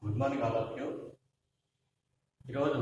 Good morning all of you ఈరోజు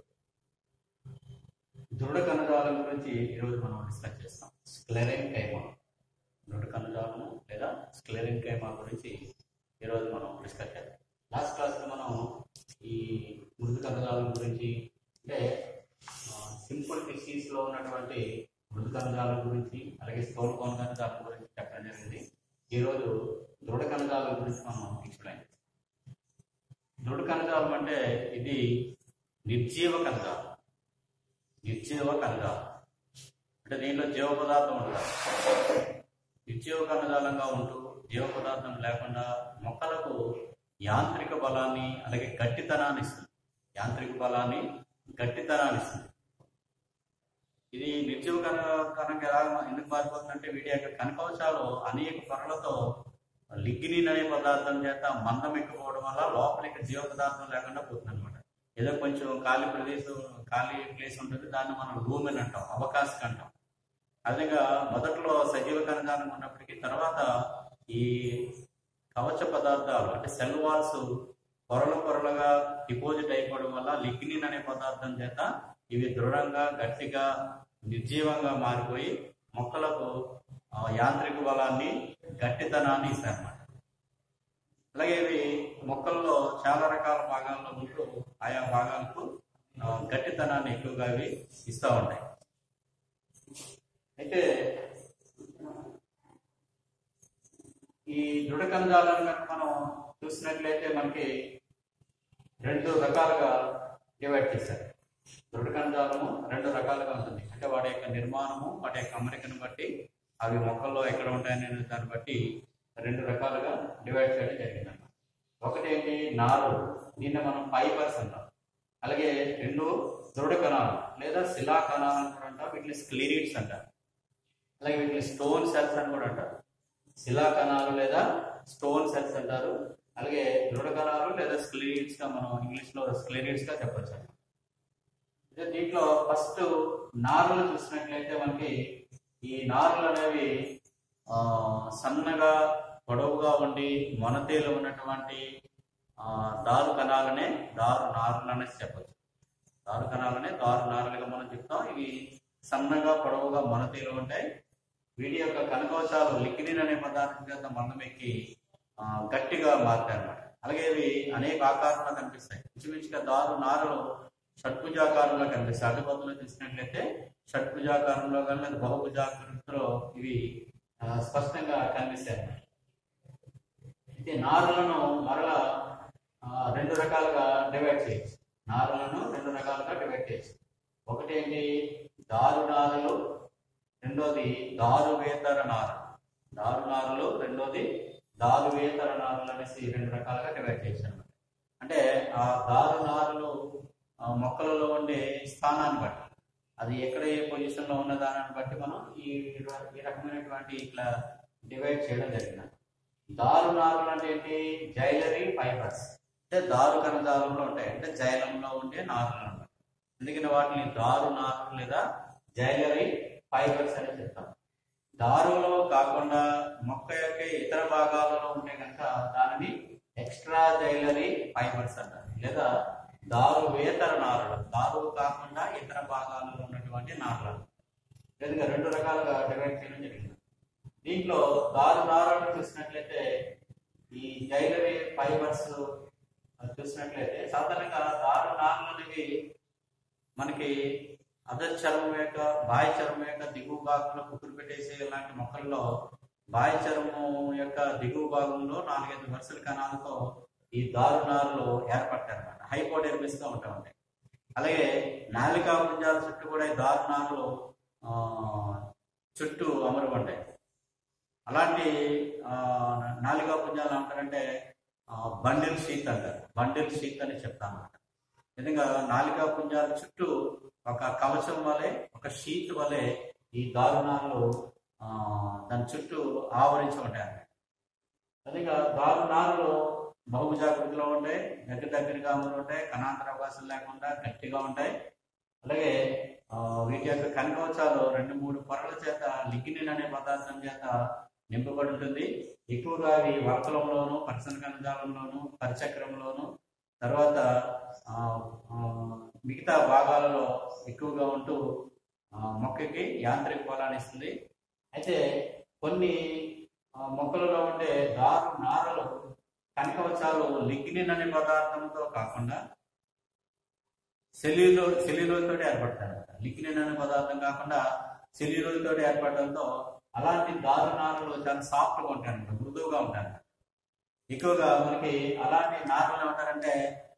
దృఢ కణజాలం గురించి ఈరోజు మనం డిస్కస్ చేస్తాం స్క్లెరెన్ కైమా దృఢ కణజాలము లేదా స్క్లెరెన్ కైమా గురించి ఈరోజు మనం డిస్కస్ చేద్దాం లాస్ట్ క్లాస్లో మనం ఈ మృదు కణజాలం గురించి అంటే సింపుల్ డిసీజ్లో ఉన్నటువంటి మృదు కణజాలం గురించి అలాగే స్టోన్ కోన్ కణజాలం గురించి చెప్పడం జరిగింది ఈరోజు దృఢ కణజాలం గురించి మనం ఎక్స్ప్లెయిన్ చేస్తాం దృఢ కణజాలం అంటే ఇది నిర్జీవ కణజాలం నిర్జీవ కణజాలం అంటే దీంట్లో జీవ పదార్థం ఉంటుంది నిర్జీవ కణజాలంగా ఉంటూ జీవ పదార్థం లేకుండా మొక్కలకు యాంత్రిక బలాన్ని అలాగే గట్టితనాన్ని ఇస్తుంది యాంత్రిక బలాన్ని గట్టితనాన్ని ఇస్తుంది ఇది నిర్జీవ కణ కణంగా ఎలా ఎందుకు మారిపోతుందంటే వీటి యొక్క కనకవశాలు అనేక పొరలతో లిగ్నిన్ అనే పదార్థం చేత మందం ఎక్కుపోవడం వల్ల లోపలికి జీవ పదార్థం లేకుండా పోతుంది అనమాట ఏదో కొంచెం ఖాళీ ప్రదేశం ఖాళీ ప్లేస్ ఉంటుంది దాన్ని మనం లూమెన్ అంటాం అవకాశం అంటాం అదేగా మొదట్లో సజీవ కణజాలం ఉన్నప్పటికీ తర్వాత ఈ కవచ పదార్థాలు అంటే సెల్ వాల్స్ పొరల పొరలుగా డిపాజిట్ అయిపోవడం వల్ల లిగ్నిన్ అనే పదార్థం చేత ఇవి దృఢంగా గట్టిగా నిర్జీవంగా మారిపోయి మొక్కలకు ఆ, యాంత్రిక బలాన్ని గట్టితనాన్ని ఇస్తారన్నమాట అలాగే ఇవి మొక్కల్లో చాలా రకాల భాగాల్లో ఉంటూ ఆయా భాగాలకు ఆ, గట్టితనాన్ని ఎక్కువగా ఇవి ఇస్తూ ఉంటాయి అయితే ఈ దృఢ కణజాలను కనుక మనం చూసినట్లయితే మనకి రెండు రకాలుగా డివైడ్ చేశారు దృఢ కణజాలము రెండు రకాలుగా ఉంటుంది అంటే వాటి యొక్క నిర్మాణము వాటి యొక్క అమరికను బట్టి అవి మొక్కల్లో ఎక్కడ ఉంటాయనే దాన్ని బట్టి రెండు రకాలుగా డివైడ్ చేయడం జరిగిందన్నమాట ఒకటి ఏంటి నారు దీన్ని మనం ఫైబర్స్ అంటాం అలాగే రెండు దృఢ కణాలు లేదా శిలా కణాలు అని కూడా అంటాం వీటిని స్క్లీరిడ్స్ అంటారు అలాగే వీటిని స్టోన్ సెల్స్ అని కూడా అంటారు శిలా కణాలు లేదా స్టోన్ సెల్స్ అంటారు అలాగే దృఢ కణాలు లేదా స్క్లీరిడ్స్ గా మనం ఇంగ్లీష్ లో స్క్లీరిడ్స్ గా చెప్పొచ్చు అన్నమాట. అయితే దీంట్లో ఫస్ట్ నారులు చూసినట్లయితే మనకి ఈ నారులు అనేవి ఆ, సన్నగా పొడవుగా ఉండి మొనతేలు ఉన్నటువంటి ఆ, దారు కణాలనే దారు నారులు అనేసి చెప్పచ్చు దారు కణాలనే దారు నారులుగా మనం చెప్తాం ఇవి సన్నగా పొడవుగా మొనతేలు ఉంటాయి వీటి యొక్క కనకోశాలు లిగ్నిన్ అనే పదార్థం చేత మందం ఎక్కి ఆ, గట్టిగా మారుతాయి అన్నమాట అలాగే ఇవి అనేక ఆకారంలో కనిపిస్తాయి ఇంచుమించుగా దారు నారులు షడ్భుజాకారంలో కనిపిస్తాయి అడ్డుపత్తులు చూసినట్లయితే షడ్భుజాకారంలో కానీ లేదా బహుభుజాకృతిలో ఇవి ఆ, స్పష్టంగా కనిపిస్తాయి అన్నమాట అయితే నారులను మరలా ఆ, రెండు రకాలుగా డివైడ్ చేయొచ్చు నారులను రెండు రకాలుగా డివైడ్ చేయొచ్చు ఒకటి ఏంటి దారు నారులు రెండోది దారు వేతర నారు దారు నారులు రెండోది దారు వేతర నారులు అనేసి రెండు రకాలుగా డివైడ్ చేశాను అన్నమాట. అంటే ఆ దారు నారులు ఆ, మొక్కలలో ఉండే స్థానాన్ని బట్టి అది ఎక్కడ ఏ పొజిషన్ లో ఉన్న దానిని బట్టి మనం ఈ ఈ రకమైనటువంటి ఇట్లా డివైడ్ చేయడం జరిగింది దారు నారులు అంటే ఏంటి జైలరీ ఫైబర్స్ అంటే దారు కణజాలంలో ఉంటాయి అంటే జైలంలో ఉండే నారులు అన్నమాట అందుకని వాటిని దారు నారులు లేదా జైలరీ ఫైబర్స్ అని చెప్తాం దారులో కాకుండా మొక్క యొక్క ఇతర భాగాలలో ఉంటే కనుక దానిని ఎక్స్ట్రా జైలరీ ఫైబర్స్ అంటారు లేదా దారు వేతర నారులు దారు కాకుండా ఇతర భాగాలలో ఉన్నటువంటి నారులు లేదా రెండు రకాలుగా డివైడ్ చేయడం జరిగింది దీంట్లో దారు నారులను చూసినట్లయితే ఈ జైలరీ ఫైబర్స్ చూసినట్లయితే సాధారణంగా దారు నారులు అనేవి మనకి అదర్ చర్మం యొక్క బాహ్య చర్మం యొక్క దిగువ భాగంలో కుక్కులు పెట్టేసే ఇలాంటి మొక్కల్లో బాహ్య చర్మం యొక్క దిగువ భాగంలో నాలుగైదు వరుసల కణాలతో ఈ దారు నారులు ఏర్పడతాయి అనమాట హైపోడెర్మిస్ గా ఉంటా ఉంటాయి అలాగే నాలికా పుంజాల చుట్టూ కూడా ఈ దారు నారులు ఆ, చుట్టూ అమరు ఉంటాయి అలాంటి ఆ, నాలికా పుంజాలు అంటారంటే బండిల్ షీత్ అంటారు బండిల్ షీత్ అని చెప్తాను అనమాట విధంగా నాలికా పుంజాల చుట్టూ ఒక కవచం వలె ఒక షీట్ వలె ఈ దారుణాలు ఆ, దాని చుట్టూ ఆవరించి ఉంటాయి అన్నమాట అదేగా దారుణాలు బహుభుజాకృతిలో ఉంటాయి దగ్గర దగ్గరగా ఉంటాయి కణాంతర అవకాశం లేకుండా గట్టిగా ఉంటాయి అలాగే ఆ, వీటి యొక్క కనకవచాలు రెండు మూడు పొరల చేత లిగ్నిన్ అనే పదార్థం చేత నింపబడి ఉంటుంది ఎక్కువగా అవి వర్కలంలోను పరిసర కణజాలంలోను పరిచక్రంలోను తర్వాత ఆ, ఆ, మిగతా భాగాలలో ఎక్కువగా ఉంటూ ఆ, మొక్కకి యాంత్రిక బలాన్ని ఇస్తుంది అయితే కొన్ని ఆ, మొక్కలలో ఉండే దారు నారలు కనకవచాలు లిగ్నిన్ అనే పదార్థంతో కాకుండా సెల్యులో సెల్యులోతో ఏర్పడతారు లిగ్నిన్ అనే పదార్థం కాకుండా సెల్యులోతో ఏర్పడడంతో అలాంటి దారు నారలు చాలా సాఫ్ట్గా ఉంటాయి మృదువుగా ఉంటాయి ఎక్కువగా మనకి అలాంటి నారలు ఏమంటారంటే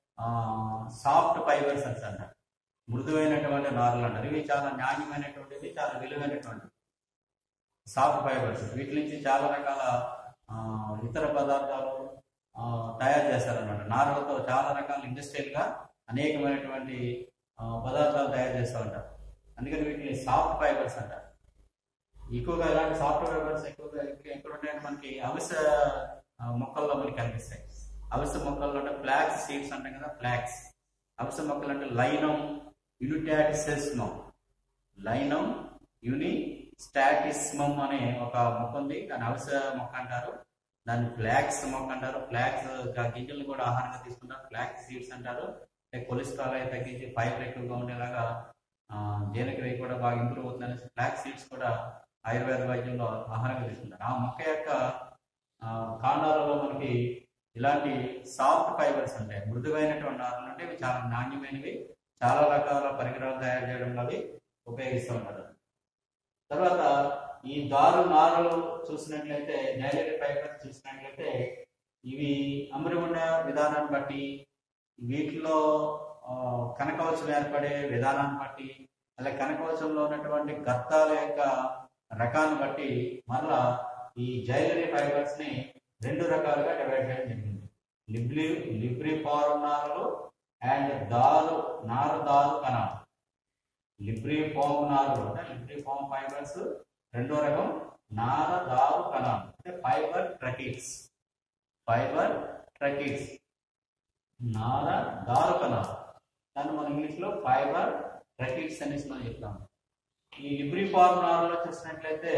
సాఫ్ట్ ఫైబర్స్ అంటారు మృదువైనటువంటి నారలు అంటారు ఇవి చాలా నాణ్యమైనటువంటివి చాలా విలువైనటువంటివి సాఫ్ట్ ఫైబర్స్ వీటి నుంచి చాలా రకాల ఆ, ఇతర పదార్థాలు ఆ, తయారు చేస్తారన్నమాట నారలతో చాలా రకాల ఇండస్ట్రియల్ గా అనేకమైనటువంటి ఆ, పదార్థాలు తయారు చేస్తూ ఉంటారు అందుకని వీటిని సాఫ్ట్ ఫైబర్స్ అంటారు ఎక్కువగా ఇలాంటి సాఫ్ట్ ఫైబర్స్ ఎక్కువగా ఎక్కడ- ఎక్కడ ఉంటాయంటే మనకి అవిస ఆ, మొక్కల్లో మనకి కనిపిస్తాయి అవిస మొక్కల్లో అంటే ఫ్లాక్స్ సీడ్స్ అంటాం కదా ఫ్లాక్స్ అవిస మొక్కలు అంటే లైనం యునిటాటిసెస్మం లైనం యుని స్టాటిస్మం అనే ఒక మొక్క ఉంది దాని అవిస మొక్క అంటారు దాన్ని ఫ్లాక్స్ మొక్క అంటారు ఫ్లాక్స్ గింజలు కూడా ఆహారంగా తీసుకుంటారు ఫ్లాక్స్ సీడ్స్ అంటారు అంటే కొలెస్ట్రాల్ అయితే తగ్గించి ఫైబర్ ఎక్కువగా ఉండేలాగా ఆ, జీర్ణక్రియ కూడా బాగా ఇంప్రూవ్ అవుతుందని ఫ్లాక్స్ సీడ్స్ కూడా ఆయుర్వేద వైద్యంలో ఆహారంగా తీసుకుంటారు ఆ మొక్క యొక్క ఆ, కాండాలలో మనకి ఇలాంటి సాఫ్ట్ ఫైబర్స్ ఉంటాయి మృదువైనటువంటి నారులు అంటే ఇవి చాలా నాణ్యమైనవి చాలా రకాల పరికరాలు తయారు చేయడంలో అవి ఉపయోగిస్తూ ఉంటారు తర్వాత ఈ దారు నారులు చూసినట్లయితే నైలరీ ఫైబర్స్ చూసినట్లయితే ఇవి అమరి ఉన్న విధానాన్ని బట్టి వీటిలో ఆ, కనకవచం ఏర్పడే విధానాన్ని బట్టి అలాగే కనకవచంలో ఉన్నటువంటి గర్తాల యొక్క రకాన్ని బట్టి మరలా ఈ జైలరీ ఫైబర్స్ ని రెండు రకాలుగా డివైడ్ చేయడం జరిగింది లిబ్రి లిబ్రి ఫారం నారలు అండ్ దారు నార దారు కణాలు లిబ్రి ఫామ్ నారలు అంటే లిబ్రి ఫామ్ ఫైబర్స్ రెండో రకం నార దారు కణాలు అంటే ఫైబర్ ట్రకిట్స్ ఫైబర్ ట్రకిట్స్ నార దారు కణాలు దాన్ని మనం ఇంగ్లీష్ లో ఫైబర్ ట్రకిట్స్ అనేసి మనం చెప్తాం ఈ లిబ్రి ఫార్మ్ నారలో చూసినట్లయితే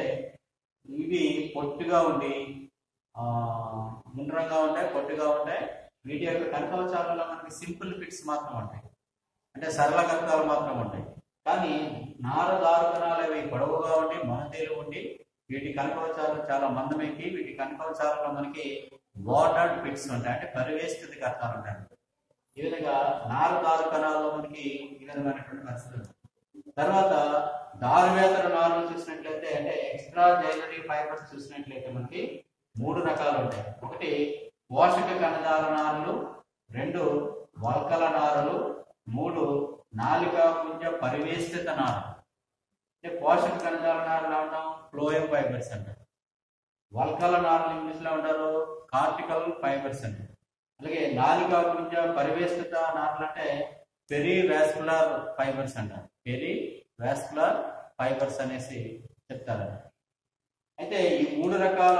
ఇవి పొట్టుగా ఉండి ఆ గుండ్రంగా ఉంటాయి పొట్టుగా ఉంటాయి వీటి యొక్క కనకవచాలలో మనకి సింపుల్ ఫిట్స్ మాత్రం ఉంటాయి అంటే సరళ కనకాలు మాత్రం ఉంటాయి కానీ నార దారుకణాలు అవి పొడవుగా ఉండి మొనతేలు ఉండి వీటి కనకవచాలు చాలా మందమెక్కి వీటి కనకవచాలలో మనకి వాటర్డ్ ఫిట్స్ ఉంటాయి అంటే పరివేష్టిత కర్తాలు ఉంటాయి ఈ విధంగా నార దారు కణాల్లో మనకి ఈ విధమైనటువంటి పరిస్థితి ఉంది. తర్వాత దారువేతర నారులు చూసినట్లయితే అంటే ఎక్స్ట్రా జైలరీ ఫైబర్స్ చూసినట్లయితే మనకి మూడు రకాలు ఉంటాయి ఒకటి పోషక కణజాల నారులు రెండు వల్కల నారులు మూడు నాలికా పుంజ పరివేష్టిత నారులు అంటే పోషక కణజాల నారులు అంటాం ఫ్లోయం ఫైబర్స్ అంటారు వల్కల నారులు ఇంగ్లీష్ లో ఉంటారు కార్టికల్ ఫైబర్స్ అంటారు అలాగే నాలికా పుంజ పరివేష్టిత నారులు అంటే పెరి వాస్కులర్ ఫైబర్స్ అంటారు పెరి వాస్కులర్ ఫైబర్స్ అనేసి చెప్తారు అయితే ఈ మూడు రకాల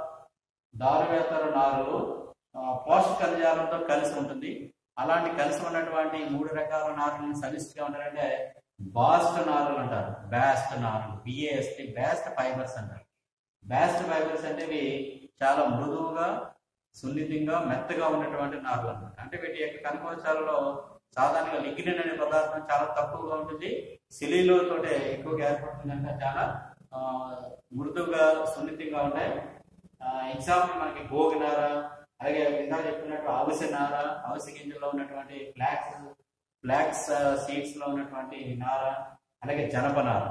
దారువేతర నారులు ఆ, పోషక కణజాలంతో కలిసి ఉంటుంది అలాంటి కలిసి ఉన్నటువంటి ఈ మూడు రకాల నారులను సమిష్టిగా ఉంటారంటే బాస్ట్ నారులు అంటారు బ్యాస్ట్ నారులు బిఏఎస్టి బ్యాస్ట్ ఫైబర్స్ అంటారు బ్యాస్ట్ ఫైబర్స్ అంటే ఇవి చాలా మృదువుగా సున్నితంగా మెత్తగా ఉన్నటువంటి నారులు అన్నమాట అంటే వీటి యొక్క కనకోశాలలో సాధారణంగా లిగ్నిన్ అనే పదార్థం చాలా తక్కువగా ఉంటుంది సిలీలో తోటే ఎక్కువగా ఏర్పడుతుంది అంటే చాలా ఆ, మృదువుగా సున్నితంగా ఉంటాయి ఎగ్జాంపుల్ మనకి గోగినార అలాగే ఇందాక చెప్పినట్టు అవిసె నార అవిసె గింజల్లో ఉన్నటువంటి ఫ్లాక్స్ ఫ్లాక్స్ సీడ్స్ లో ఉన్నటువంటి నార అలాగే జనపనార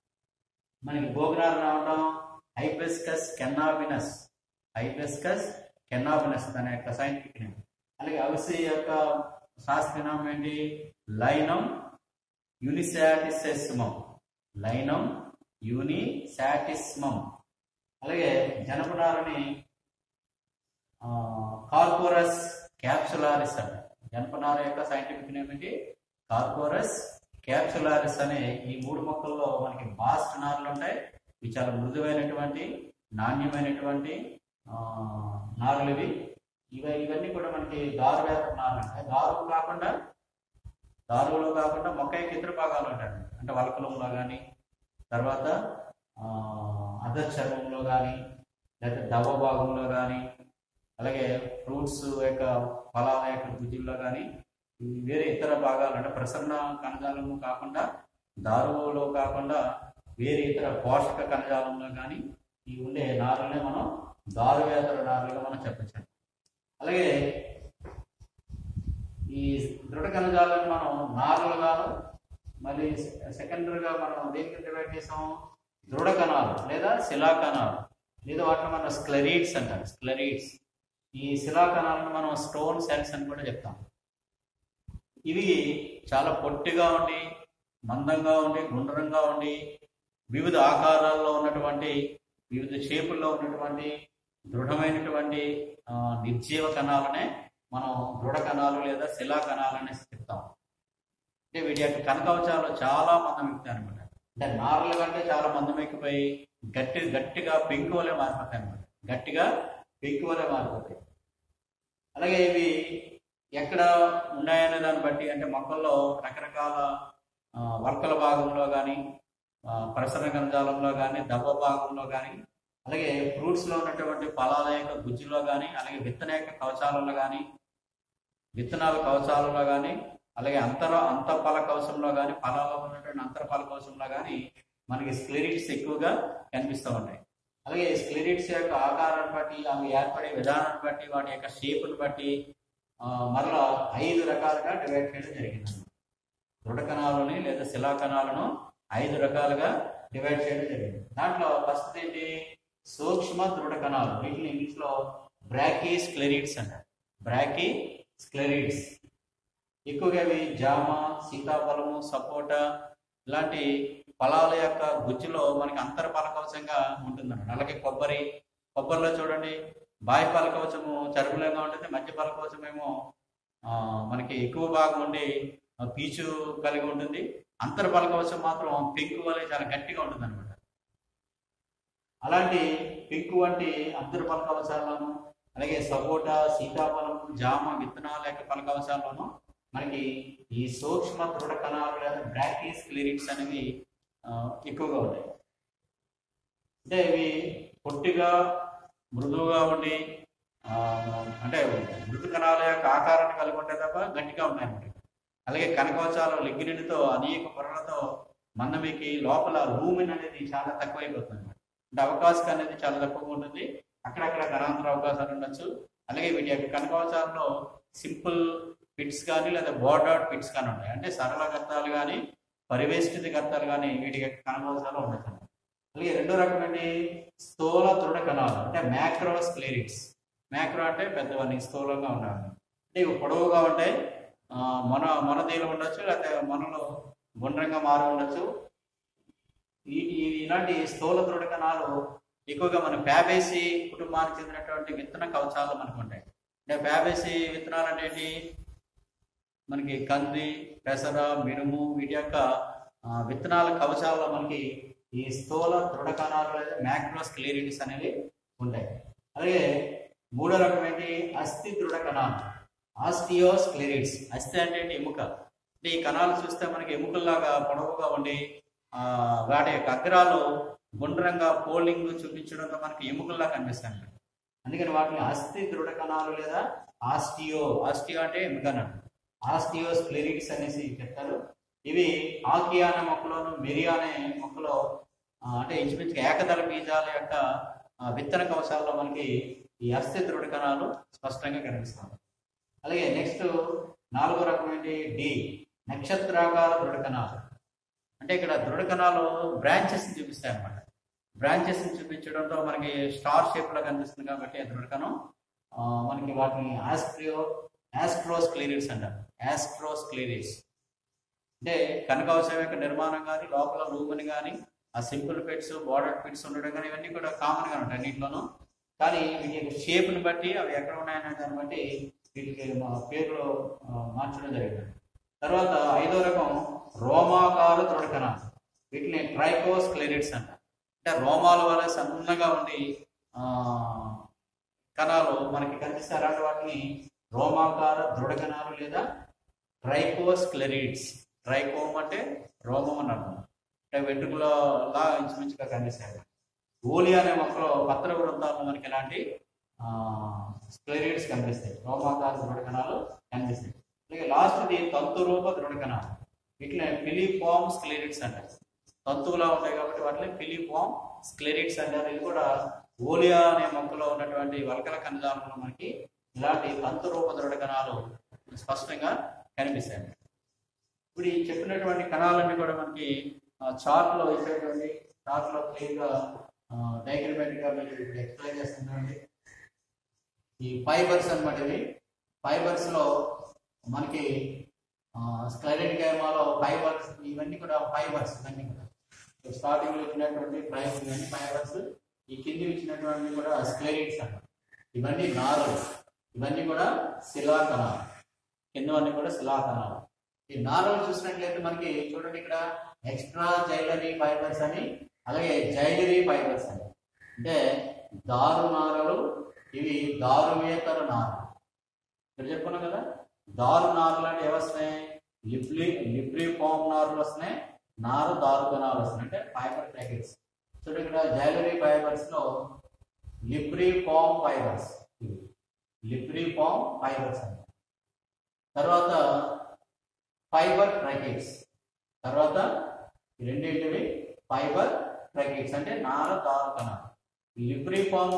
మనకి గోగినార రావడం హైబెస్కస్ కెన్నాబినస్ హైబెస్కస్ కెన్నాబినస్ దాని యొక్క సైంటిఫిక్ నేమ్ అలాగే అవిసె యొక్క శాస్త్రీయ నామం ఏంటి లైనం యూనిసాటిసెస్మం లైనం యూనిసాటిస్మం అలాగే జనపనారని కార్పోరస్ క్యాప్సులారిస్ అంట జనపనార యొక్క సైంటిఫిక్ నేమ్ ఏంటి కార్పోరస్ క్యాప్సులారిస్ అనే ఈ మూడు మొక్కల్లో మనకి బాస్ట్ నారులు ఉంటాయి ఇవి చాలా మృదువైనటువంటి నాణ్యమైనటువంటి ఆ, నారులు ఇవి ఇవ ఇవన్నీ కూడా మనకి దారు వేప నారులు ఉంటాయి దారులు కాకుండా దారులో కాకుండా మొక్క యొక్క ఇతర భాగాలు ఉంటాయి అంటే వలకలంలో కానీ తర్వాత అధ చర్మంలో కానీ లేకపోతే దవ భాగంలో కానీ అలాగే ఫ్రూట్స్ యొక్క ఫలాల యొక్క గుజ్జుల్లో కానీ వేరే ఇతర భాగాలు అంటే ప్రసరణ కణజాలము కాకుండా దారువులో కాకుండా వేరే ఇతర పోషక కణజాలంలో కానీ ఈ ఉండే నారులనే మనం దారువేతర నారులుగా మనం చెప్పచ్చు అలాగే ఈ దృఢ కణజాలను మనం నారులుగాను మళ్ళీ సెకండరీగా మనం దేనికి డివైడ్ చేసాం దృఢ కణాలు లేదా శిలా కణాలు లేదా వాటిని మనం స్క్లరీడ్స్ అంటారు స్క్లరీడ్స్ ఈ శిలా కణాలను మనం స్టోన్ సెల్స్ అని కూడా చెప్తాం ఇవి చాలా పొట్టిగా ఉండి మందంగా ఉండి గుండ్రంగా ఉండి వివిధ ఆకారాల్లో ఉన్నటువంటి వివిధ షేపుల్లో ఉన్నటువంటి దృఢమైనటువంటి ఆ, నిర్జీవ కణాలనే మనం దృఢ కణాలు లేదా శిలా కణాలని చెప్తాం అంటే వీటి యొక్క కనకవచాలు చాలా మందం ఎక్కుతాయి అనమాట అంటే నార్ల కంటే చాలా మందం ఎక్కిపోయి గట్టి గట్టిగా పెంకు వలె మారిపోతాయి అనమాట గట్టిగా పెంకు వలె మారిపోతాయి అలాగే ఇవి ఎక్కడ ఉన్నాయనే దాన్ని బట్టి అంటే మొక్కల్లో రకరకాల ఆ, వర్కల భాగంలో కానీ ప్రసరణ కణజాలంలో కానీ దవ్వ భాగంలో కానీ అలాగే ఫ్రూట్స్ లో ఉన్నటువంటి ఫలాల యొక్క గుజ్జులో కానీ అలాగే విత్తన యొక్క కవచాలలో కానీ విత్తనాల కవచాలలో కానీ అలాగే అంతర అంతర్ఫల కవచంలో కానీ ఫలాల్లో ఉన్నటువంటి అంతర్ఫల కవచంలో కానీ మనకి స్క్లెరిట్స్ ఎక్కువగా కనిపిస్తూ ఉంటాయి అలాగే స్క్లెరిట్స్ యొక్క ఆకారాన్ని బట్టి అవి ఏర్పడే విధానాన్ని బట్టి వాటి యొక్క షేప్ని బట్టి ఆ, మరలా ఐదు రకాలుగా డివైడ్ చేయడం జరిగింది దృఢ కణాలని లేదా శిలా కణాలను ఐదు రకాలుగా డివైడ్ చేయడం జరిగింది దాంట్లో ఫస్ట్ ఏంటి సూక్ష్మ దృఢ కణాలు వీటిని ఇంగ్లీష్ లో బ్రాకీ స్క్లెరిడ్స్ అంటారు బ్రాకీ స్క్లెరిడ్స్ ఎక్కువగా ఇవి జామ సీతాఫలము సపోటా ఇలాంటి ఫలాల యొక్క గుజ్జులో మనకి అంతర కవచంగా ఉంటుందన్నమాట అలాగే కొబ్బరి కొబ్బరిలో చూడండి బాహ్య కవచము చరుపులంగా ఉంటుంది మధ్య కవచం ఏమో ఆ, మనకి ఎక్కువ భాగం ఉండి ఆ, పీచు కలిగి ఉంటుంది అంతర కవచం మాత్రం పెంకు వలె చాలా గట్టిగా ఉంటుంది అనమాట అలాంటి పెంకు వంటి అంతర కవచాలను అలాగే సపోటా సీతాఫలం జామ విత్తనాల యొక్క పలకవచాల్లోనూ మనకి ఈ సూక్ష్మ దృఢ కణాలు లేదా బ్రాకీస్ క్లిరిక్స్ అనేవి ఆ, ఎక్కువగా ఉన్నాయి అంటే ఇవి పొట్టిగా మృదువుగా ఉండి ఆ, అంటే మృదు కణాల యొక్క ఆకారాన్ని కలిగి ఉంటాయి తప్ప గట్టిగా ఉంటాయి అన్నమాట అలాగే కనకవచాలు లిగ్నిన్తో అనేక పొరలతో మందమికి లోపల లూమిన్ అనేది చాలా తక్కువైపోతుంది అనమాట అంటే అవకాశం అనేది చాలా తక్కువగా ఉంటుంది అక్కడక్కడ కణాంతర అవకాశాలు ఉండొచ్చు అలాగే వీటి యొక్క కనకవచాలలో సింపుల్ పిట్స్ కానీ లేదా బోర్డర్డ్ పిట్స్ కానీ ఉంటాయి అంటే సరళ గర్తాలు కానీ పరివేష్టిత గర్తాలు కానీ వీటి యొక్క కనకవచాలు ఉండొచ్చు అన్నమాట. అలాగే రెండో రకమైన స్థూల దృఢ కణాలు అంటే మ్యాక్రో స్క్లేరిక్స్ మ్యాక్రో అంటే పెద్దవన్నీ స్థూలంగా ఉన్నాయి అంటే ఇవి పొడవుగా ఉంటాయి ఆ, మొన మొనదీలు ఉండొచ్చు లేకపోతే మొనలు గుండ్రంగా మారి ఉండొచ్చు ఈ ఈ- ఇలాంటి స్థూల దృఢ కణాలు ఎక్కువగా మన ఫ్యాబేసి కుటుంబానికి చెందినటువంటి విత్తన కవచాలు మనకు ఉంటాయి అంటే ఫ్యాబేసి విత్తనాలు అంటే ఏంటి మనకి కంది పెసర మినుము వీటి యొక్క ఆ, విత్తనాల కవచాల్లో మనకి ఈ స్థూల దృఢ కణాలు లేదా మ్యాక్రోస్ క్లియరిటీస్ అనేవి ఉంటాయి అలాగే మూడో రకం ఏంటి అస్థి దృఢ కణాలు ఆస్టియోస్ క్లిరిడ్స్ అస్థి అంటే ఏంటి ఎముక అంటే ఈ కణాలు చూస్తే మనకి ఎముకల్లాగా పొడవుగా ఉండి ఆ, వాటి యొక్క అగ్రాలు గుండ్రంగా పోలింగ్ చూపించడంతో మనకి ఎముకల్లా కనిపిస్తాయి అన్నమాట. అందుకని వాటిని అస్థి దృఢ కణాలు లేదా ఆస్టియో ఆస్టియో అంటే ఎముక అన్నట్టు ఆస్టియోస్ క్లిరిడ్స్ అనేసి చెప్తారు ఇవి ఆకియా అనే మొక్కలోను మెరియా అనే మొక్కలో ఆ, అంటే ఇంచుమించుగా ఏకదళ బీజాల యొక్క ఆ, విత్తన కవచాల్లో మనకి ఈ అస్థి దృఢ కణాలు స్పష్టంగా కనిపిస్తాయి అలాగే నెక్స్ట్ నాలుగో రకం ఏంటి డి నక్షత్రాకార దృఢ కణాలు అంటే ఇక్కడ దృఢ కణాలు బ్రాంచెస్ చూపిస్తాయి అనమాట బ్రాంచెస్ చూపించడంతో మనకి స్టార్ షేప్ లో కనిపిస్తుంది కాబట్టి ఆ దృఢ కణం ఆ, మనకి వాటిని ఆస్ట్రియో ఆస్ట్రోస్ క్లీరిడ్స్ అంటారు ఆస్ట్రోస్ క్లీరిడ్స్ అంటే కనకవశం యొక్క నిర్మాణం కానీ లోపల రూముని కానీ ఆ సింపుల్ పిట్స్ బార్డర్ పిట్స్ ఉండడం కానీ ఇవన్నీ కూడా కామన్ గా ఉంటాయి అన్నింటిలోనూ కానీ వీటి యొక్క షేప్ని బట్టి అవి ఎక్కడ ఉన్నాయనే దాన్ని బట్టి వీటికి మా పేర్లు ఆ, మార్చడం జరిగింది తర్వాత ఐదో రకం రోమాకార దృఢకణాలు వీటిని ట్రైకోస్ క్లెరిడ్స్ అంటారు అంటే రోమాల వల్ల సన్నగా ఉండి ఆ, కణాలు మనకి కనిపిస్తే అలాంటి వాటిని రోమాకార దృఢ కణాలు లేదా ట్రైకోస్ క్లెరిడ్స్ ట్రైకోమ్ అంటే రోమం అని అర్థం అంటే వెంట్రుకలా ఇంచుమించుగా కనిపిస్తాయి ఓలి అనే మొక్కలో పత్ర వృంతాల్లో మనకి ఇలాంటి స్క్లెరిడ్స్ కనిపిస్తాయి రోమాకార దృఢ కణాలు కనిపిస్తాయి అలాగే లాస్ట్ది తంతు రూప దృఢ కణాలు వీటిని ఫిలిఫామ్ స్క్లెరిడ్స్ అంటారు తంతువులా ఉంటాయి కాబట్టి వాటిని ఫిలిఫామ్ స్క్లెరిడ్స్ అంటారు ఇది కూడా ఓలియా అనే మొక్కలో ఉన్నటువంటి వలకల కణజాలంలో మనకి ఇలాంటి తంతు రూప దృఢ కణాలు స్పష్టంగా కనిపిస్తాయి ఇప్పుడు ఈ చెప్పినటువంటి కణాలన్నీ కూడా మనకి చార్ట్ లో ఇచ్చేటువంటి చార్ట్ లో క్లియర్ గా డయాగ్రమాటిక్ గా మీరు ఇప్పుడు ఎక్స్ప్లెయిన్ చేస్తున్నాండి ఈ ఫైబర్స్ అన్నమాట ఇవి ఫైబర్స్ లో మనకి స్క్లెరెడ్ గేమాలో ఫైబర్స్ ఇవన్నీ కూడా ఫైబర్స్ ఇవన్నీ కూడా స్టార్టింగ్ లో ఇచ్చినటువంటి ఫైబర్స్ ఇవన్నీ ఫైబర్స్ ఈ కింది ఇచ్చినటువంటి కూడా స్క్లెరిడ్స్ అన్నమాట ఇవన్నీ నారులు ఇవన్నీ కూడా శిలాకణాలు కిందవన్నీ కూడా శిలాకణాలు ఈ నారులు చూసినట్లయితే మనకి చూడండి ఇక్కడ ఎక్స్ట్రా జైలరీ ఫైబర్స్ అని అలాగే జైలరీ ఫైబర్స్ అని అంటే దారు నారలు ఇవి దారువేతర నారలు ఇక్కడ చెప్పుకున్నాం కదా దారు నారులు అంటే ఏవి వస్తున్నాయి లిప్లీ లిప్రీ ఫామ్ నారులు వస్తున్నాయి నారు దారు కణాలు వస్తున్నాయి అంటే ఫైబర్ ప్యాకెట్స్ చూడండి ఇక్కడ జైలరీ ఫైబర్స్ లో libriform fibres libriform fibres అంట తర్వాత ఫైబర్ ప్యాకెట్స్ తర్వాత ఈ రెండింటివి ఫైబర్ ప్యాకెట్స్ అంటే నార దారు కణాలు లిప్రీ ఫామ్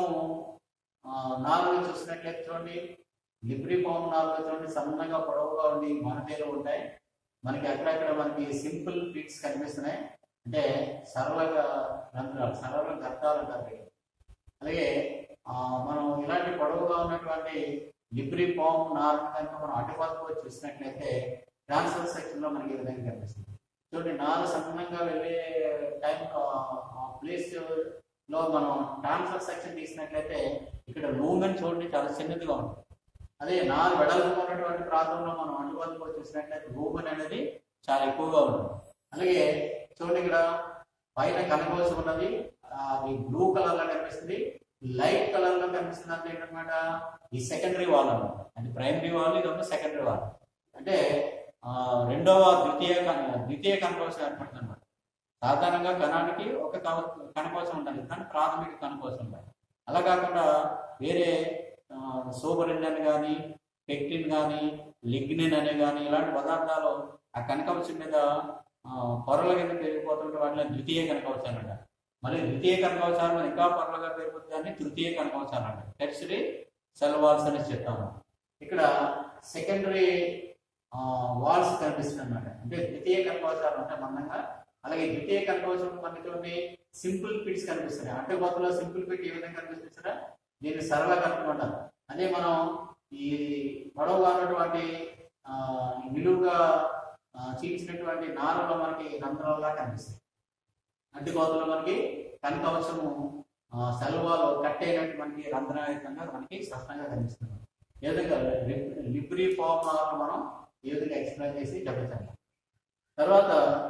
నాలుగు చూసినట్లయితే చూడండి లిబ్రీ ఫామ్ నాలుగు చూడండి సన్నగా పొడవుగా ఉండి మనతేలు ఉంటాయి మనకి అక్కడక్కడ మనకి సింపుల్ ఫిట్స్ కనిపిస్తున్నాయి అంటే సరళగా రంధ్రాలు సరళ గర్తాలు అంటారు వీటిని. అలాగే ఆ, మనం ఇలాంటి పొడవుగా ఉన్నటువంటి లిబ్రీ ఫామ్ నాలుగు కనుక మనం అటుపక్క చూసినట్లయితే ట్రాన్స్ఫర్ సెక్షన్ లో మనకి ఈ విధంగా కనిపిస్తుంది చూడండి నాలుగు సన్నంగా వెళ్ళే టైం ప్లేస్ లో మనం ట్రాన్స్ఫర్ సెక్షన్ తీసినట్లయితే ఇక్కడ లూమెన్ చూడండి చాలా చిన్నదిగా ఉంటుంది అదే నాలుగు వెడల్పు ఉన్నటువంటి ప్రాంతంలో మనం అటువైపు చూసినట్లయితే లూమెన్ అనేది చాలా ఎక్కువగా ఉంటుంది అలాగే చూడండి ఇక్కడ పైన కనకోసం ఉన్నది ఆ, అది బ్లూ కలర్ లో కనిపిస్తుంది లైట్ కలర్ లో కనిపిస్తుంది అంటే ఏంటన్నమాట ఈ సెకండరీ వాల్ అన్నమాట అంటే ప్రైమరీ వాల్ ఇది ఒక సెకండరీ వాల్ అంటే ఆ, రెండవ ద్వితీయ కణ- ద్వితీయ కనకోసం ఏర్పడుతుంది అనమాట సాధారణంగా కణానికి ఒక కవ- కణకోశం ఉండాలి కానీ ప్రాథమిక కణకోశం ఉండాలి అలా కాకుండా వేరే సోబరిన్ అని కానీ పెక్టిన్ కానీ లిగ్నిన్ అని కానీ ఇలాంటి పదార్థాలు ఆ కనకవచం మీద ఆ, పొరల కింద పెరిగిపోతుంటే వాటిలో ద్వితీయ కనకవచాలు అంటారు మళ్ళీ ద్వితీయ కనకవచాలు మీద ఇంకా పొరలుగా పెరిగిపోతుందని తృతీయ కనకవచాలు అంటారు టెర్సరీ సెల్ వాల్స్ అని చెప్తాము ఇక్కడ సెకండరీ వాల్స్ కనిపిస్తుంది అన్నమాట అంటే ద్వితీయ కనకవచాలు అంటే మందంగా అలాగే ద్వితీయ కనకవచం మనకి సింపుల్ పిట్స్ కనిపిస్తున్నాయి అంటే కొత్తలో సింపుల్ పిట్ ఏ విధంగా కనిపిస్తుందా దీన్ని సరళ కట్టడం అంటారు అదే మనం ఈ పొడవుగా ఉన్నటువంటి ఆ, ఈ నిలువుగా ఆ, చీల్చినటువంటి నారలో మనకి రంధ్రాలుగా కనిపిస్తాయి అంటుకోతలో మనకి కనకవచము సెలవాలో కట్ అయినట్టు మనకి రంధ్రయుతంగా మనకి స్పష్టంగా కనిపిస్తుంది ఏ విధంగా లిబ్రీ ఫామ్ మనం ఏ విధంగా ఎక్స్ప్లెయిన్ చేసి చెప్పచ్చు తర్వాత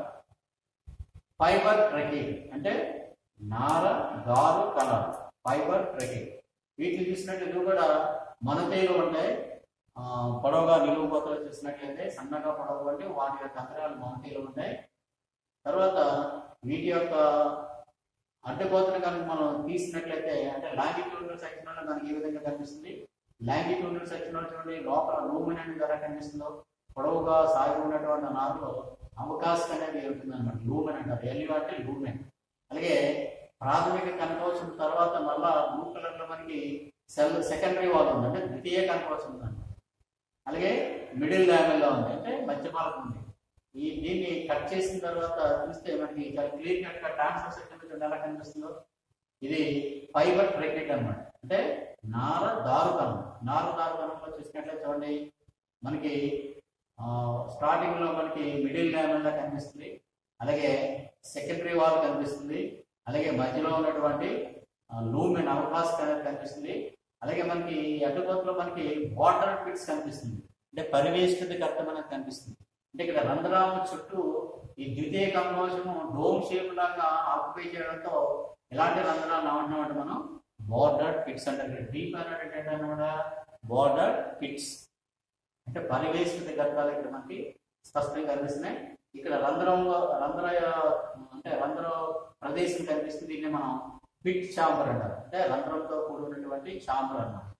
ఫైబర్ ట్రెకింగ్ అంటే నార దారు కణాలు ఫైబర్ ట్రెకింగ్ వీటిని చూసినట్టు ఇవి కూడా మనతేలు ఉంటాయి ఆ, పొడవుగా నిలువు కోతలు చూసినట్లయితే సన్నగా పొడవు అంటే వాటి యొక్క అంతరాలు మనతేలు ఉంటాయి తర్వాత వీటి యొక్క అడ్డకోతను కనుక మనం తీసినట్లయితే అంటే లాంగిట్యూడల్ సెక్షన్ లో మనకి ఏ విధంగా కనిపిస్తుంది లాంగిట్యూడల్ సెక్షన్ లో చూడండి లోపల లూమిన్ అనేది ఎలా కనిపిస్తుందో పొడవుగా సాగి ఉన్నటువంటి నారులో అవకాశం అనేది ఉంటుంది అనమాట లూమెన్ అంటారు ఎల్యూ అంటే లూమెన్ అలాగే ప్రాథమిక కనకవచం తర్వాత మళ్ళా బ్లూ కలర్ లో మనకి సెల్ సెకండరీ వాల్ ఉంది అంటే ద్వితీయ కనకవచం ఉంది అన్నమాట. అలాగే మిడిల్ లో ఉంది అంటే మధ్య భాగం ఉంది ఈ దీన్ని కట్ చేసిన తర్వాత చూస్తే మనకి చాలా క్లియర్ కట్ గా ట్రాన్స్ఫర్ సెక్షన్ చూడండి ఎలా కనిపిస్తుందో ఇది ఫైబర్ బ్రెకెట్ అన్నమాట అంటే నార దారుకణం నార దారుకణంలో చూసినట్లయితే చూడండి మనకి స్టార్టింగ్ లో మనకి మిడిల్ లా కనిపిస్తుంది అలాగే సెకండరీ వాల్ కనిపిస్తుంది అలాగే మధ్యలో ఉన్నటువంటి లూమెన్ అవకాశం అనేది కనిపిస్తుంది అలాగే మనకి అడ్డుకోతలో మనకి వాటర్ పిట్స్ కనిపిస్తుంది అంటే పరివేష్టిత కట్టం అనేది కనిపిస్తుంది అంటే ఇక్కడ రంధ్రాల చుట్టూ ఈ ద్వితీయ కంపోజము డోమ్ షేప్ లాగా ఆక్యుపై చేయడంతో ఇలాంటి రంధ్రాలు ఏమంటున్నామంటే మనం బార్డర్ పిట్స్ అంటే డీప్ అనేది ఏంటన్నమాట బార్డర్ పిట్స్ అంటే పరివేష్టిత గర్భాలు ఇక్కడ మనకి స్పష్టంగా కనిపిస్తున్నాయి ఇక్కడ రంధ్రంలో రంధ్ర అంటే రంధ్ర ప్రదేశం కనిపిస్తుంది దీన్ని మనం పిట్ చాంబర్ అంటారు అంటే రంధ్రంతో కూడినటువంటి చాంబర్ అన్నమాట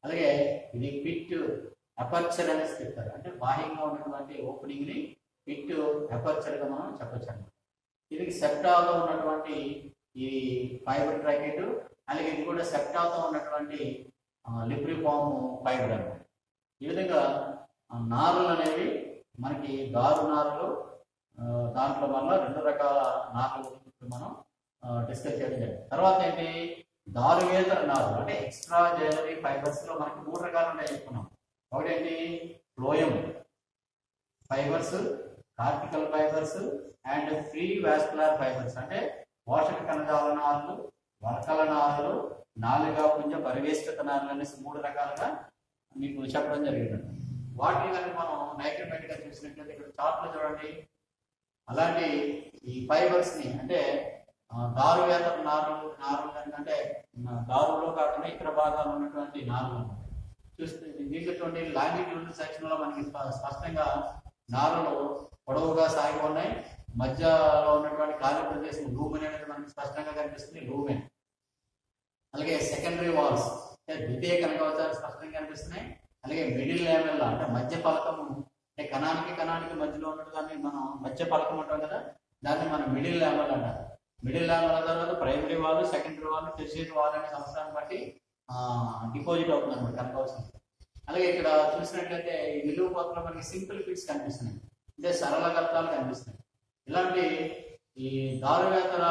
అలాగే ఇది పిట్ అపర్చర్ అనేసి చెప్తారు అంటే బాహ్యంగా ఉన్నటువంటి ఓపెనింగ్ ని పిట్ అపర్చర్ గా మనం చెప్పొచ్చు అన్నమాట ఇది సెప్టాలో ఉన్నటువంటి ఈ ఫైబర్ ట్రాకెట్ అలాగే ఇది కూడా సెప్టాతో ఉన్నటువంటి లిప్రిఫామ్ ఫైబర్ అన్నమాట ఈ విధంగా ఆ, నారులు అనేవి మనకి దారు నారులు ఆ, దాంట్లో వల్ల రెండు రకాల నారులు గురించి మనం డిస్కస్ చేయడం జరిగింది తర్వాత ఏంటి దారువేతర నారులు అంటే ఎక్స్ట్రా జ్యువెలరీ ఫైబర్స్ లో మనకి మూడు రకాలు ఉన్నాయి చెప్పుకున్నాం ఒకటేంటి phloem fibres cortical fibres and perivascular fibres అంటే పోషక కణజాల నారులు వరకల నారులు నాలుగా పుంజ పరివేష్టిత నారులు అనేసి మూడు రకాలుగా మీకు చెప్పడం జరిగింది వాటిని కనుక మనం డైగ్రమేటిక్ గా చూసినట్లయితే ఇక్కడ చార్ట్ లో చూడండి అలాంటి ఈ ఫైబర్స్ ని అంటే ఆ, దారు వేతర నారులు నారులు కనుక అంటే ఆ, దారులో కాకుండా ఇతర భాగాలు ఉన్నటువంటి నారులు అన్నమాట. చూస్తే దీంట్లో చూడండి లాంగిట్యూడ్ సెక్షన్ లో మనకి స్ప- స్పష్టంగా నారులు పొడవుగా సాగి ఉన్నాయి మధ్యలో ఉన్నటువంటి ఖాళీ ప్రదేశం లూమెన్ అనేది మనకి స్పష్టంగా కనిపిస్తుంది లూమెన్ అలాగే సెకండరీ వాల్స్ అంటే ద్వితీయ కనకవచాలు స్పష్టంగా కనిపిస్తున్నాయి అలాగే మిడిల్ లెవెల్ అంటే మధ్య పలకము అంటే కణానికి కణానికి మధ్యలో ఉన్నదాన్ని మనం మధ్య పలకం అంటాం కదా దాన్ని మనం మిడిల్ లెవెల్ అంటారు మిడిల్ లెవెల్ తర్వాత primary wall secondary wall tertiary wall అనే సంవత్సరాన్ని బట్టి డిపాజిట్ అవుతుంది అనమాట కనకవచనం అలాగే ఇక్కడ చూసినట్లయితే ఈ నిలువు పోతలో మనకి సింపుల్ ఫిట్స్ కనిపిస్తున్నాయి అంటే సరళ గర్తాలు కనిపిస్తున్నాయి ఇలాంటి ఈ దారువేతర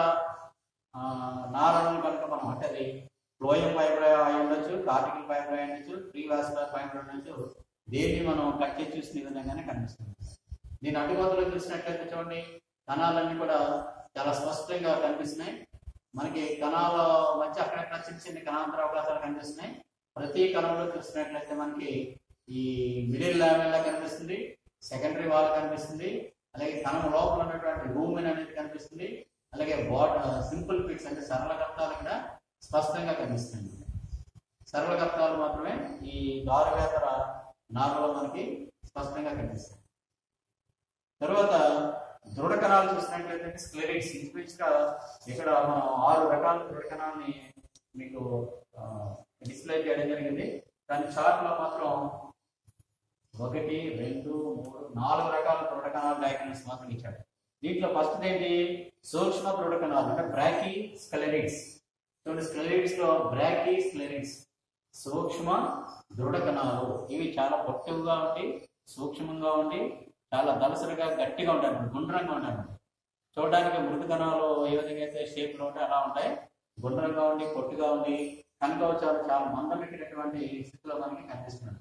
నారలను కనుక మనం అంటే అది ఫ్లోయం ఫైబర్ అయి ఉండొచ్చు కార్టికల్ ఫైబర్ అయి ఉండొచ్చు ఫ్రీ వాస్కులర్ ఫైబర్ ఉండొచ్చు దేన్ని మనం కట్ చేసి చూసిన విధంగానే కనిపిస్తుంది దీని అడ్డుకోతలో చూసినట్లయితే చూడండి కణాలన్నీ కూడా చాలా స్పష్టంగా కనిపిస్తున్నాయి మనకి కణాల మధ్య అక్కడక్కడ చిన్న చిన్న కణాంతర అవకాశాలు కనిపిస్తున్నాయి ప్రతి కణంలో చూసినట్లయితే మనకి ఈ మిడిల్ లెవెల్ కనిపిస్తుంది సెకండరీ వాల్ కనిపిస్తుంది అలాగే కణం లోపల ఉన్నటువంటి లూమెన్ అనేది కనిపిస్తుంది అలాగే బాడ్ సింపుల్ ఫిట్స్ అంటే సరళ కర్తాలు కూడా స్పష్టంగా కనిపిస్తుంది సరళ కర్తాలు మాత్రమే ఈ దారువేతర నారులో మనకి స్పష్టంగా కనిపిస్తాయి తర్వాత దృఢ కణాలు చూసినట్లయితే స్క్లెరిట్స్ ఇంచుమించు గా ఇక్కడ మనం ఆరు రకాల దృఢ కణాలని మీకు డిస్ప్లే చేయడం జరిగింది కానీ చార్ట్ లో మాత్రం ఒకటి రెండు మూడు నాలుగు రకాల దృఢ కణాల డయాగ్నోస్ మాత్రం ఇచ్చాడు దీంట్లో ఫస్ట్ ఏంటి సూక్ష్మ దృఢ కణాలు అంటే బ్రాకీ స్కెలరిట్స్ చూడండి స్కెలరిట్స్ లో బ్రాకీ స్కెలరిట్స్ సూక్ష్మ దృఢ కణాలు ఇవి చాలా పొట్టుగా ఉండి సూక్ష్మంగా ఉండి చాలా దలసరిగా గట్టిగా ఉంటాయి గుండ్రంగా ఉంటాయి చూడడానికి మృదు కణాలు ఏ విధంగా అయితే షేప్ లో ఉంటాయి అలా ఉంటాయి గుండ్రంగా ఉండి పొట్టుగా ఉండి కనకవచాలు చాలా మందమెక్కినటువంటి స్థితిలో మనకి కనిపిస్తున్నాయి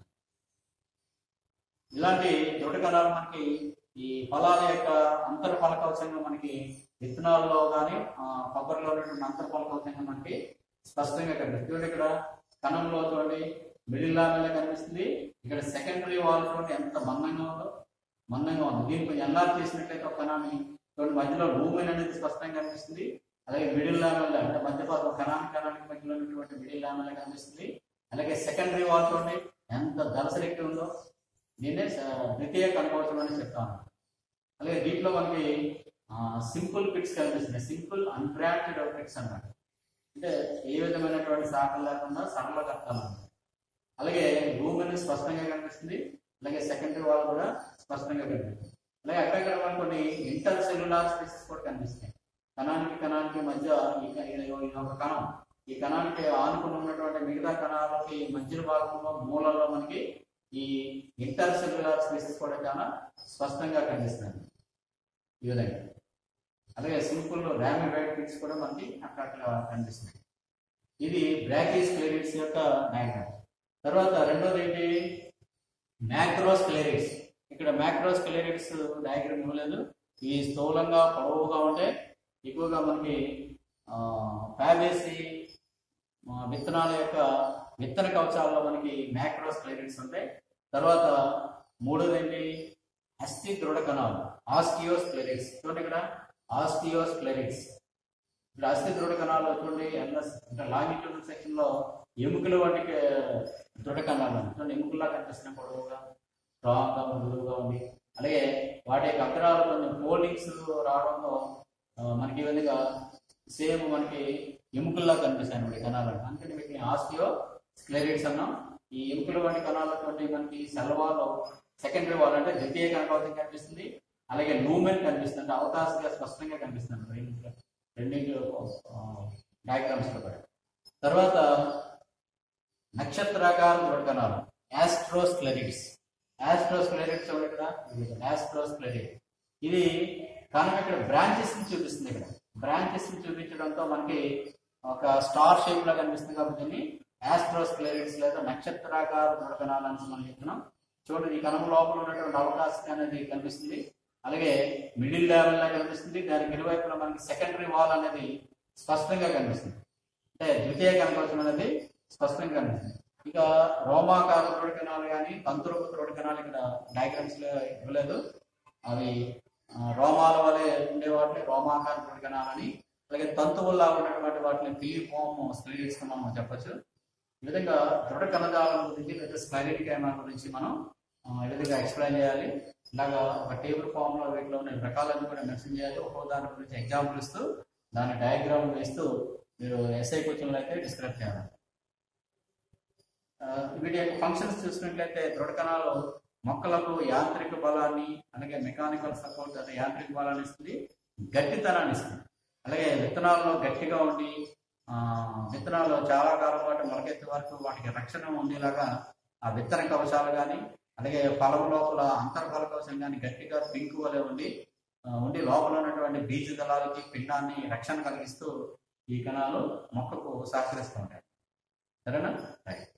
ఇలాంటి దృఢ కణాలు మనకి ఈ ఫలాల యొక్క అంతర్ ఫలకవచంగా మనకి విత్తనాల్లో కానీ కొబ్బరిలో ఉన్నటువంటి అంతర్ ఫలకవచంగా మనకి స్పష్టంగా కనిపిస్తుంది చూడండి ఇక్కడ కణంలో చూడండి మిడిల్ లాగా కనిపిస్తుంది ఇక్కడ సెకండరీ వాల్ చూడండి ఎంత మందంగా ఉందో మందంగా ఉంది దీన్ని కొంచెం ఎన్లార్ చేసినట్లయితే ఒక కణాన్ని చూడండి మధ్యలో లూమెన్ అనేది స్పష్టంగా కనిపిస్తుంది అలాగే మిడిల్ లామెల్ అంటే మధ్య భాగం కణానికి కణానికి మధ్యలో ఉన్నటువంటి మిడిల్ లామెల్ కనిపిస్తుంది అలాగే సెకండరీ వాల్ చూడండి ఎంత దళసరెక్కి ఉందో దీన్నే స- ద్వితీయ కనకవచం అని చెప్తాను అలాగే దీంట్లో మనకి సింపుల్ పిట్స్ కనిపిస్తున్నాయి సింపుల్ అన్బ్రాంచెడ్ పిట్స్ అన్నమాట అంటే ఏ విధమైనటువంటి శాఖలు లేకుండా సరళ కట్టాలు అన్నమాట అలాగే రూమ్ అనేది స్పష్టంగా కనిపిస్తుంది అలాగే సెకండరీ వాల్ కూడా స్పష్టంగా కనిపిస్తుంది అలాగే అక్కడక్కడ మనకు కొన్ని ఇంటర్ సెల్యులార్ స్పేసెస్ కూడా కనిపిస్తాయి కణానికి కణానికి మధ్య ఈ క- ఇది ఇది ఒక కణం ఈ కణానికి ఆనుకుని ఉన్నటువంటి మిగతా కణాలకి మధ్య భాగంలో మూలలో మనకి ఈ ఇంటర్ సెల్యులార్ స్పేసెస్ కూడా చాలా స్పష్టంగా కనిపిస్తున్నాయి ఈ విధంగా అలాగే సింపుల్ ర్యామిడైడ్ పిట్స్ కూడా మనకి అక్కడక్కడ కనిపిస్తున్నాయి ఇది బ్రాకీస్ క్లేరిట్స్ యొక్క డయాగ్రామ్ తర్వాత రెండోది ఏంటి మ్యాక్రోస్ క్లేరిట్స్ ఇక్కడ మ్యాక్రోస్ క్లేరిట్స్ డయాగ్రామ్ ఇవ్వలేదు ఈ స్థూలంగా పొడవుగా ఉంటే ఎక్కువగా మనకి ఫ్యాబేసి విత్తనాల యొక్క విత్తన కవచాల్లో మనకి మ్యాక్రోస్ క్లేరిట్స్ ఉంటాయి తర్వాత మూడోది ఏంటి అస్థి దృఢ కణాలు ఆస్టియోస్ క్లెరిట్స్ చూడండి ఇక్కడ ఆస్టియోస్ క్లెరిట్స్ ఇక్కడ అస్థి దృఢ కణాలు చూడండి ఎల్ఎస్ అంటే లాంగిట్యూడ్ సెక్షన్ లో ఎముకల వంటి క- దృఢ కణాలు అని. చూడండి ఎముకల్లా కనిపిస్తున్న పొడవుగా స్ట్రాంగ్ గా మృదువుగా ఉంది అలాగే వాటి యొక్క అగ్రాలు కొంచెం ఫోల్డింగ్స్ రావడంతో ఆ, మనకి ఈ విధంగా సేమ్ మనకి ఎముకల్లా కనిపిస్తాయి అన్నమాట ఈ కణాలు అందుకని వీటిని ఆస్టియో స్క్లెరిట్స్ అన్నాం ఈ ఎముకల వంటి కణాలతోటి మనకి సెల్ వాల్ సెకండరీ వాల్ అంటే ద్వితీయ కనకవతం కనిపిస్తుంది అలాగే లూమెన్ కనిపిస్తుంది అంటే అవకాశంగా స్పష్టంగా కనిపిస్తుంది రెండు రెండింటి డయాగ్రామ్స్ లో కూడా తర్వాత నక్షత్రాకార దృఢ కణాలు యాస్ట్రోస్క్లెరిట్స్ యాస్ట్రోస్క్లెరిట్స్ ఎవరు ఇక్కడ యాస్ట్రోస్క్లెరిట్ ఇది కణం ఇక్కడ బ్రాంచెస్ ని చూపిస్తుంది ఇక్కడ బ్రాంచెస్ ని చూపించడంతో మనకి ఒక స్టార్ షేప్ లో కనిపిస్తుంది కాబట్టి దీన్ని యాస్ట్రోస్క్లెరిట్స్ లేదా నక్షత్రాకార దృఢ కణాలు అని మనం చెప్తున్నాం చూడండి ఈ కణం లోపల ఉన్నటువంటి అవకాశం అనేది కనిపిస్తుంది అలాగే మిడిల్ లెవెల్ లో కనిపిస్తుంది దానికి ఇరువైపులా మనకి సెకండరీ వాల్ అనేది స్పష్టంగా కనిపిస్తుంది అంటే ద్వితీయ కనకవచనం అనేది స్పష్టంగా కనిపిస్తుంది ఇక రోమాకార దృఢకణాలు కానీ తంతురపు దృఢకణాలు ఇక్కడ డయాగ్రామ్స్ లో ఇవ్వలేదు అవి ఆ, రోమాల వలె ఉండే వాటిని రోమాకార దృఢకణాలని అలాగే తంతువుల్లా ఉన్నటువంటి వాటిని ఫిలిఫోమ్ స్క్లీరిట్స్ మనం చెప్పొచ్చు ఈ విధంగా దృఢ కణజాలం గురించి లేదా స్క్లైరిటిక్ ఎమా గురించి మనం ఆ, ఈ విధంగా ఎక్స్ప్లెయిన్ చేయాలి ఇలాగా ఒక టేబుల్ ఫామ్ లో వీటిలో ఉన్న రకాలన్నీ కూడా మెన్షన్ చేయాలి ఒక్కో దాని గురించి ఎగ్జాంపుల్ ఇస్తూ దాని డయాగ్రామ్ వేస్తూ మీరు ఎస్ఐ క్వశ్చన్లు అయితే డిస్క్రైబ్ చేయాలి ఆ, వీటి యొక్క ఫంక్షన్స్ చూసినట్లయితే దృఢ కణాలు మొక్కలకు యాంత్రిక బలాన్ని అలాగే మెకానికల్ సపోర్ట్ అదే యాంత్రిక బలాన్ని ఇస్తుంది గట్టితనాన్ని ఇస్తుంది అలాగే విత్తనాల్లో గట్టిగా ఉండి ఆ, విత్తనాలు చాలా కాలం పాటు మొలకెత్తే వరకు వాటికి రక్షణ ఉండేలాగా ఆ విత్తన కవచాలు కానీ అలాగే ఫలం లోపల అంతర్ఫల కవచం కానీ గట్టిగా పింక్ వలె ఉండి ఆ, ఉండి లోపల ఉన్నటువంటి బీజ దళాలకి పిండాన్ని రక్షణ కలిగిస్తూ ఈ కణాలు మొక్కకు సహకరిస్తూ ఉంటాయి సరేనా రైట్